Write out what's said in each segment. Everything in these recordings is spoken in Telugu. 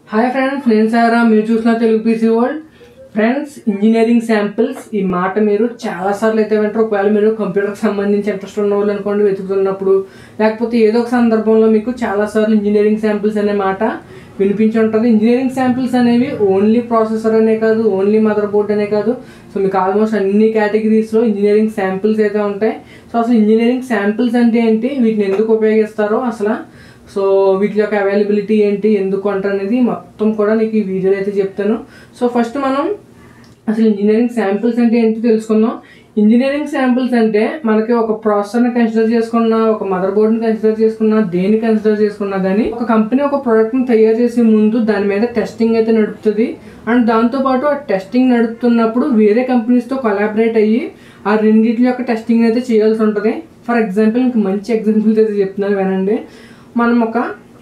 హాయ్ ఫ్రెండ్స్ నేను సారా మీరు చూసిన Telugu PC world friends engineering samples ఈ మాట మీరు చాలా సార్లు అయితే వింటారు ఒకవేళ మీరు కంప్యూటర్కి సంబంధించి ఇంట్రెస్ట్ ఉన్న వాళ్ళు అనుకోండి వెతుకుతున్నప్పుడు లేకపోతే ఏదో ఒక సందర్భంలో మీకు చాలా సార్లు ఇంజనీరింగ్ శాంపిల్స్ అనే మాట వినిపించి ఉంటుంది ఇంజనీరింగ్ శాంపిల్స్ అనేవి ఓన్లీ ప్రాసెసర్ అనే కాదు ఓన్లీ మదర్ బోర్డ్ అనే కాదు సో మీకు ఆల్మోస్ట్ అన్ని కేటగిరీస్లో ఇంజనీరింగ్ శాంపిల్స్ అయితే ఉంటాయి సో అసలు ఇంజనీరింగ్ శాంపిల్స్ అంటే ఏంటి వీటిని ఎందుకు ఉపయోగిస్తారో అసలు సో వీటి యొక్క అవైలబిలిటీ ఏంటి ఎందుకు అంటారు అనేది మొత్తం కూడా నీకు ఈ వీడియోలో అయితే చెప్తాను సో ఫస్ట్ మనం అసలు ఇంజనీరింగ్ శాంపిల్స్ అంటే ఏంటి తెలుసుకుందాం ఇంజనీరింగ్ శాంపిల్స్ అంటే మనకి ఒక ప్రాసెసర్ని కన్సిడర్ చేసుకున్నా ఒక మదర్ బోర్డ్ని కన్సిడర్ చేసుకున్నా దేన్ని కన్సిడర్ చేసుకున్నా కానీ ఒక కంపెనీ ఒక ప్రోడక్ట్ని తయారు చేసే ముందు దాని మీద టెస్టింగ్ అయితే నడుపుతుంది అండ్ దాంతోపాటు ఆ టెస్టింగ్ నడుపుతున్నప్పుడు వేరే కంపెనీస్తో కొలాబరేట్ అయ్యి ఆ రెండింటి యొక్క టెస్టింగ్ అయితే చేయాల్సి ఉంటుంది ఫర్ ఎగ్జాంపుల్ ఇంక మంచి ఎగ్జాంపుల్స్ అయితే చెప్తున్నాను వినండి మనం ఒక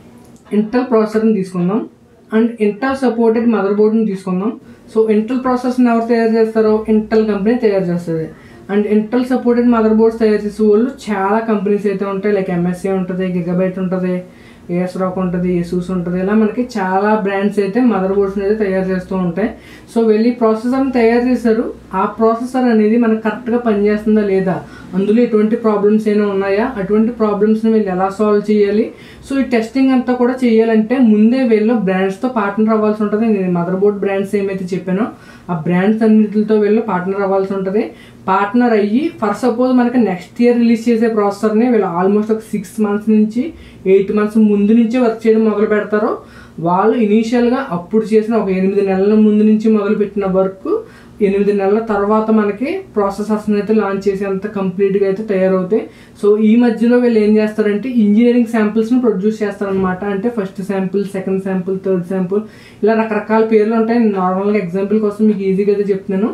ఇంటల్ ప్రాసెసర్ని తీసుకుందాం అండ్ ఇంటల్ సపోర్టెడ్ మదర్ బోర్డ్ని తీసుకుందాం సో ఇంటల్ ప్రాసెసర్ని ఎవరు తయారు చేస్తారో ఇంటల్ కంపెనీ తయారు చేస్తుంది and Intel supported motherboards తయారు చేసే వాళ్ళు చాలా కంపెనీస్ అయితే ఉంటాయి లైక్ ఎంఎస్సీ ఉంటుంది గిగాబైట్ ఉంటుంది ఏఎస్ రాక్ ఉంటుంది ఏసూస్ ఉంటుంది ఇలా మనకి చాలా బ్రాండ్స్ అయితే మదర్ బోర్డ్స్ని అయితే తయారు చేస్తూ ఉంటాయి సో వెళ్ళి ప్రాసెసర్ని తయారు చేశారు ఆ ప్రాసెసర్ అనేది మనకు కరెక్ట్గా పనిచేస్తుందా లేదా అందులో ఎటువంటి ప్రాబ్లమ్స్ అయినా ఉన్నాయా అటువంటి ప్రాబ్లమ్స్ని వీళ్ళు ఎలా సాల్వ్ చేయాలి సో ఈ టెస్టింగ్ అంతా కూడా చేయాలంటే ముందే వీళ్ళు బ్రాండ్స్తో పార్ట్నర్ అవ్వాల్సి ఉంటుంది నేను మదర్ బోర్డ్ బ్రాండ్స్ ఏమైతే చెప్పానో ఆ బ్రాండ్స్ అన్నిటితో వీళ్ళు పార్ట్నర్ అవ్వాల్సి ఉంటుంది పార్ట్నర్ అయ్యి ఫర్ సపోజ్ మనకి నెక్స్ట్ ఇయర్ రిలీజ్ చేసే ప్రాసెసర్ని వీళ్ళు ఆల్మోస్ట్ ఒక సిక్స్ మంత్స్ నుంచి ఎయిట్ మంత్స్ ముందు నుంచే వర్క్ చేయడం మొదలు పెడతారు వాళ్ళు ఇనీషియల్గా అప్పుడు చేసిన ఒక ఎనిమిది నెలల ముందు నుంచి మొదలుపెట్టిన వర్క్ ఎనిమిది నెలల తర్వాత మనకి ప్రాసెసర్స్ని అయితే లాంచ్ చేసేంత కంప్లీట్గా అయితే తయారవుతాయి సో ఈ మధ్యలో వీళ్ళు ఏం చేస్తారంటే ఇంజనీరింగ్ శాంపిల్స్ని ప్రొడ్యూస్ చేస్తారనమాట అంటే first sample second sample third sample ఇలా రకరకాల పేర్లు ఉంటాయి నార్మల్గా ఎగ్జాంపుల్ కోసం మీకు ఈజీగా అయితే చెప్తున్నాను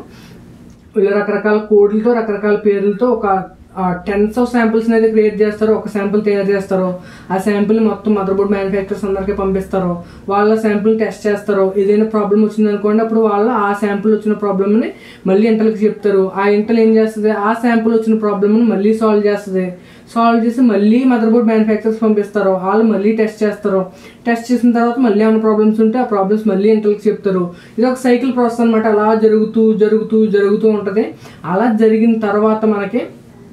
ఇలా రకరకాల కోడ్లతో రకరకాల పేర్లతో ఒక టెన్స్ ఆఫ్ శాంపిల్స్ అయితే క్రియేట్ చేస్తారో ఒక శాంపుల్ తయారు చేస్తారో ఆ శాంపుల్ మొత్తం మదర్ బోర్డ్ మ్యానుఫ్యాక్చర్స్ అందరికీ పంపిస్తారో వాళ్ళ శాంపుల్ టెస్ట్ చేస్తారో ఏదైనా ప్రాబ్లం వచ్చింది అనుకోండి అప్పుడు వాళ్ళు ఆ శాంపుల్ వచ్చిన ప్రాబ్లమ్ని మళ్ళీ ఇంటర్కి చెప్తారు ఆ ఇంటర్ ఏం చేస్తుంది ఆ శాంపుల్ వచ్చిన ప్రాబ్లమ్ని మళ్ళీ సాల్వ్ చేస్తుంది సాల్వ్ చేసి మళ్ళీ మదర్ బోర్డ్ మ్యానుఫ్యాక్చర్స్ పంపిస్తారు వాళ్ళు మళ్ళీ టెస్ట్ చేస్తారు టెస్ట్ చేసిన తర్వాత మళ్ళీ ఏమైనా ప్రాబ్లమ్స్ ఉంటే ఆ ప్రాబ్లమ్స్ మళ్ళీ ఇంటర్కి చెప్తారు ఇది ఒక సైకిల్ ప్రాసెస్ అనమాట అలా జరుగుతూ జరుగుతూ జరుగుతూ ఉంటుంది అలా జరిగిన తర్వాత మనకి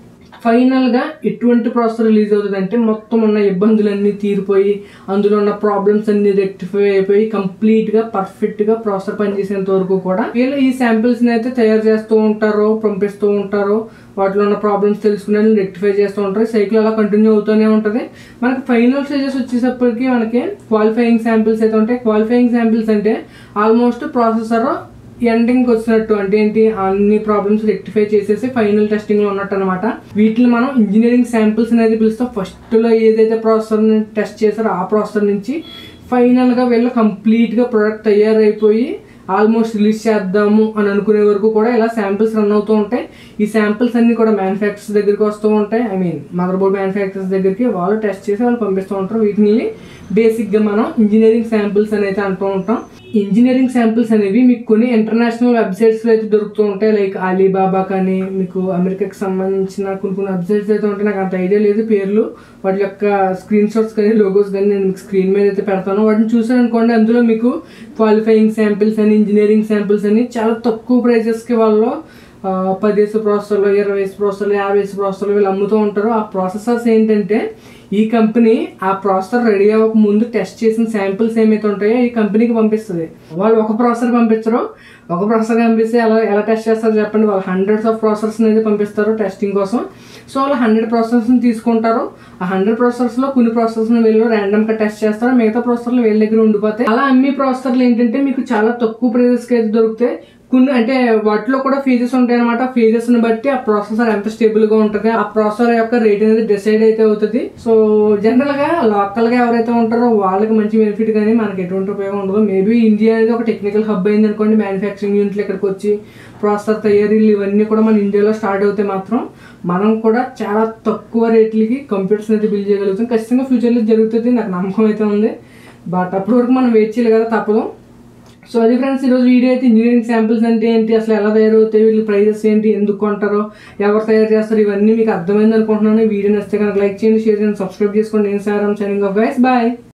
ఫైనల్గా ఎటువంటి ప్రాసెసర్ రిలీజ్ అవుతుంది అంటే మొత్తం ఉన్న ఇబ్బందులన్నీ తీరిపోయి అందులో ఉన్న ప్రాబ్లమ్స్ అన్ని రెక్టిఫై అయిపోయి కంప్లీట్గా పర్ఫెక్ట్గా ప్రాసెసర్ పనిచేసేంత వరకు కూడా వీళ్ళు ఈ శాంపిల్స్ని అయితే తయారు చేస్తూ ఉంటారో పంపిస్తూ ఉంటారో వాటిలో ఉన్న ప్రాబ్లమ్స్ తెలుసుకునే రెక్టిఫై చేస్తూ ఉంటారు సైకిల్ అలా కంటిన్యూ అవుతూనే ఉంటుంది మనకి ఫైనల్ స్టేజెస్ వచ్చేసప్పటికి మనకి క్వాలిఫైయింగ్ శాంపిల్స్ అయితే ఉంటాయి క్వాలిఫైయింగ్ శాంపిల్స్ అంటే ఆల్మోస్ట్ ప్రాసెసర్ ఎండింగ్ వచ్చినట్టు అంటే ఏంటి అన్ని ప్రాబ్లమ్స్ రెక్టిఫై చేసేసి ఫైనల్ టెస్టింగ్ లో ఉన్నట్టు అనమాట వీటిని మనం ఇంజనీరింగ్ శాంపిల్స్ అనేది పిలుస్తాం ఫస్ట్ లో ఏదైతే ప్రాసెసర్ టెస్ట్ చేశారో ఆ ప్రాసెసర్ నుంచి ఫైనల్ గా వీళ్ళు కంప్లీట్ గా ప్రొడక్ట్ తయారైపోయి ఆల్మోస్ట్ రిలీజ్ చేద్దాము అని అనుకునే వరకు కూడా ఇలా శాంపిల్స్ రన్ అవుతూ ఉంటాయి ఈ శాంపిల్స్ అన్ని కూడా మ్యానుఫ్యాక్చర్స్ దగ్గరికి వస్తూ ఉంటాయి I mean motherboard manufacturers దగ్గరికి వాళ్ళు టెస్ట్ చేసి వాళ్ళు పంపిస్తూ ఉంటారు వీటిని బేసిక్గా మనం ఇంజనీరింగ్ శాంపిల్స్ అని అయితే అంటూ ఉంటాం ఇంజనీరింగ్ శాంపిల్స్ అనేవి మీకు కొన్ని ఇంటర్నేషనల్ వెబ్సైట్స్లో అయితే దొరుకుతూ ఉంటాయి లైక్ అలీబాబా కానీ మీకు అమెరికాకి సంబంధించిన కొన్ని కొన్ని వెబ్సైట్స్ అయితే ఉంటాయి నాకు అంత ఐడియా లేదు పేర్లు వాటి యొక్క స్క్రీన్ షాట్స్ కానీ లోగోస్ కానీ నేను మీకు స్క్రీన్ మీద అయితే పెడతాను వాటిని చూసారనుకోండి అందులో మీకు క్వాలిఫైయింగ్ శాంపిల్స్ అని ఇంజనీరింగ్ శాంపిల్స్ అని చాలా తక్కువ ప్రైజెస్కి వాళ్ళు పదివేసు ప్రాసెసర్లు ఇరవై వేసు ప్రాసెసర్లు యాభై వేసు ప్రాసెసర్లు వీళ్ళు అమ్ముతూ ఉంటారు ఆ ప్రాసెసర్స్ ఏంటంటే ఈ కంపెనీ ఆ ప్రాసెసర్ రెడీ అవ్వక ముందు టెస్ట్ చేసిన శాంపిల్స్ ఏమైతే ఉంటాయో ఈ కంపెనీకి పంపిస్తుంది వాళ్ళు ఒక ప్రాసెసర్ పంపించరు ఒక ప్రాసెసర్ పంపిస్తే ఎలా ఎలా టెస్ట్ చేస్తారో చెప్పండి వాళ్ళు హండ్రెడ్స్ ఆఫ్ ప్రాసెసర్స్ అయితే పంపిస్తారు టెస్టింగ్ కోసం సో వాళ్ళు హండ్రెడ్ ప్రాసెసర్స్ని తీసుకుంటారు ఆ హండ్రెడ్ ప్రాసెసర్స్లో కొన్ని ప్రాసెసర్స్ని వీళ్ళు ర్యాండమ్గా టెస్ట్ చేస్తారు మిగతా ప్రాసెసర్లు వీళ్ళ దగ్గర ఉండిపోతాయి అలా అన్ని ప్రాసెసర్లు ఏంటంటే మీకు చాలా తక్కువ ప్రైజెస్కి అయితే దొరుకుతాయి కొన్ని అంటే వాటిలో కూడా ఫీజెస్ ఉంటాయి అనమాట ఫీజెస్ ని బట్టి ఆ ప్రాసెసర్ ఎంత స్టేబుల్ గా ఉంటుంది ఆ ప్రాసెసర్ యొక్క రేట్ అనేది డిసైడ్ అయితే అవుతుంది సో జనరల్ గా లోకల్ గా ఎవరైతే ఉంటారో వాళ్ళకి మంచి బెనిఫిట్ కానీ మనకి ఎటువంటి ఉపయోగం ఉండదు మేబీ ఇండియా అనేది ఒక టెక్నికల్ హబ్ అయింది అనుకోండి మ్యానుఫ్యాక్చరింగ్ యూనిట్లు ఇక్కడికి వచ్చి ప్రాసెసర్ తయారీలు ఇవన్నీ కూడా మన ఇండియాలో స్టార్ట్ అవుతే మాత్రం మనం కూడా చాలా తక్కువ రేట్లకి కంప్యూటర్స్ అయితే బిల్డ్ చేయగలుగుతాం ఖచ్చితంగా ఫ్యూచర్లో జరుగుతుంది నాకు నమ్మకం అయితే ఉంది బట్ అప్పటి వరకు మనం వెయిట్ చేయాలి కదా తప్పదు సో అది ఫ్రెండ్స్ ఈరోజు వీడియో అయితే ఇంజనీరింగ్ శాంపిల్స్ అంటే ఏంటి అసలు ఎలా తయారవుతాయి వీళ్ళు ప్రైజెస్ ఏంటి ఎందుకు కొంటారో ఎవరు తయారు చేస్తారు ఇవన్నీ మీకు అర్థమైంది అనుకుంటున్నాను వీడియో నచ్చితే కనుక లైక్ చేయండి షేర్ చేయండి సబ్స్క్రైబ్ చేసుకోండి నేను సార్ సైనింగ్ ఆఫ్ గైస్ బాయ్